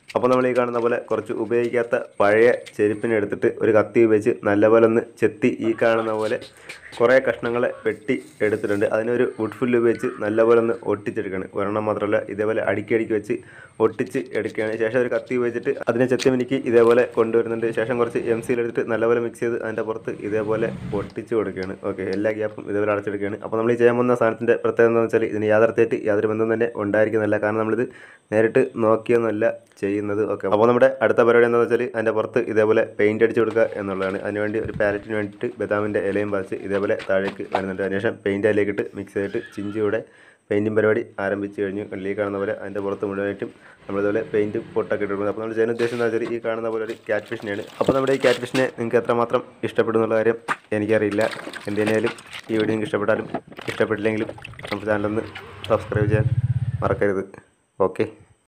അപ്പോൾ നമ്മൾ ഈ കാണുന്ന പോലെ കുറച്ച് ഉപയോഗിക്കാത്ത പഴയ ചെരുപ്പിനെ എടുത്തിട്ട് ഒരു കത്തി ഉപയോഗിച്ച് നല്ലപോലെ ഒന്ന് ചെത്തി ഈ കാണുന്ന പോലെ കുറേ കഷ്ണങ്ങളെ വെട്ടി എടുത്തിട്ടുണ്ട് അതിനൊരു വുഡ് ഫുല്ല് ഉപയോഗിച്ച് നല്ലപോലെ ഒന്ന് ഒട്ടിച്ചെടുക്കുകയാണ് ഒരെണ്ണം മാത്രമല്ല ഇതേപോലെ അടുക്കി അടുക്കി വെച്ച് ഒട്ടിച്ച് എടുക്കുകയാണ് ശേഷം ഒരു കത്തി ഉപയോഗിച്ചിട്ട് അതിനെ ചെത്തി മിനിക്ക് ഇതേപോലെ കൊണ്ടുവരുന്നുണ്ട് ശേഷം കുറച്ച് എം സിയിൽ എടുത്തിട്ട് നല്ലപോലെ മിക്സ് ചെയ്ത് അതിൻ്റെ പുറത്ത് ഇതേപോലെ ഒട്ടിച്ച് കൊടുക്കുകയാണ് ഓക്കെ എല്ലാ ഗ്യാപ്പും ഇതേപോലെ അടച്ചെടുക്കുകയാണ് അപ്പോൾ നമ്മൾ ഈ ചെയ്യാൻ പോകുന്ന സാധനത്തിൻ്റെ പ്രത്യേകത എന്താണെന്ന് വെച്ചാൽ ഇതിന് യാഥാർത്ഥ്യമായിട്ട് യാതൊരു ബന്ധം തന്നെ ഉണ്ടായിരിക്കുന്നില്ല കാരണം നമ്മളിത് നേരിട്ട് നോക്കിയൊന്നുമല്ല ചെയ്യുന്നത് ഓക്കെ അപ്പോൾ നമ്മുടെ അടുത്ത പരിപാടി എന്താണെന്ന് വെച്ചാൽ അതിൻ്റെ പുറത്ത് ഇതേപോലെ പെയിൻറ്റ് അടിച്ച് കൊടുക്കുക എന്നുള്ളതാണ് അതിനുവേണ്ടി ഒരു പാലറ്റിന് വേണ്ടിയിട്ട് ബദാമിൻ്റെ ഇലയും പറിച്ച് ഇതേപോലെ താഴേക്ക് വരുന്നുണ്ട് അതിനുശേഷം പെയിൻറ്റ് അതിലേക്കിട്ട് മിക്സ് ചെയ്തിട്ട് ചിഞ്ചിയുടെ പെയിൻറ്റിങ് പരിപാടി ആരംഭിച്ച് കഴിഞ്ഞു കണ്ണിലേക്ക് കാണുന്ന പോലെ അതിൻ്റെ പുറത്ത് മുഴുവനായിട്ടും നമ്മളിതുപോലെ പെയിൻറ്റ് പൊട്ടൊക്കെ ഇട്ടിട്ടുണ്ട് അപ്പോൾ നമ്മൾ ചെയ്യുന്ന ഉദ്ദേശം എന്താ വെച്ചാൽ ഈ കാണുന്ന പോലെ ഒരു ക്യാറ്റ് ഫിഷിനെയാണ് അപ്പോൾ നമ്മുടെ ഈ ക്യാറ്റ് ഫിഷിനെ നിങ്ങൾക്ക് എത്രമാത്രം ഇഷ്ടപ്പെടും എന്നുള്ള കാര്യം എനിക്കറിയില്ല എന്തിനായാലും ഈ വീഡിയോ നിങ്ങൾക്ക് ഇഷ്ടപ്പെട്ടാലും ഇഷ്ടപ്പെട്ടില്ലെങ്കിലും നമ്മുടെ ചാനലൊന്ന് സബ്സ്ക്രൈബ് ചെയ്യാൻ മറക്കരുത് ഓക്കെ